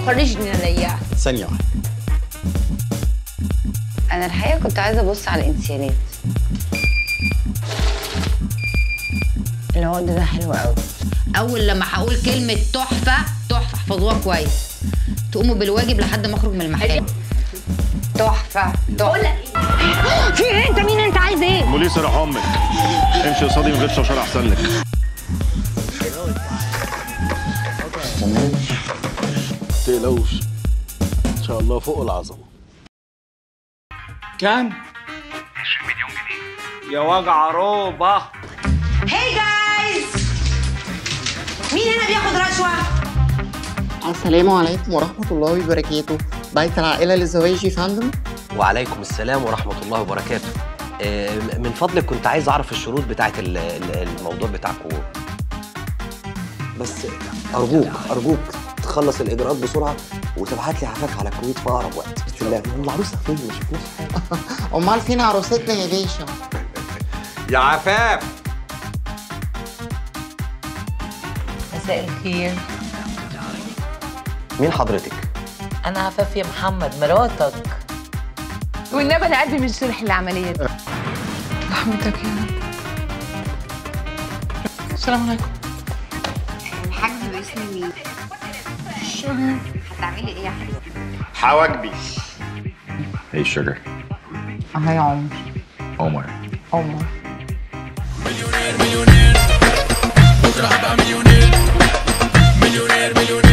فرجني عليها ثانية واحدة انا الحقيقه كنت عايزه ابص على الانسيالات العقد ده حلو قوي اول لما هقول كلمه تحفه تحفه احفظوها كويس تقوموا بالواجب لحد ما اخرج من المحل تحفه تحفه في ايه انت مين انت عايز ايه بوليس راح امك امشي قصادي من غير شوشره احسن لك تقلقوش ان شاء الله فوق العظمة كام؟ 20 مليون جنيه يا وجع روبة هاي جايز مين هنا بياخد رشوه السلام عليكم ورحمة الله وبركاته بيت العائلة للزواج فندم وعليكم السلام ورحمة الله وبركاته آه، من فضلك كنت عايز أعرف الشروط بتاعت ال- ال- الموضوع بتاعكم بس أرجوك أرجوك تخلص الإجراءات بسرعة وتبعت لي عفاف على الكويت في أقرب وقت بسم الله العروسة فين ما شفناش حاجة أمال فين عروستنا يا باشا يا عفاف مساء الخير مين حضرتك؟ انا عفاف يا محمد مراتك والنبي انا قلبي مش شرح العمليه دي رحمتك يا رب السلام عليكم الحجز باسم مين هتعملي ايه يا حبيبتي حواجبي Hey, sugar. أهي يا عمر Omar. عمر بكره هبقى مليونير مليونير مليونير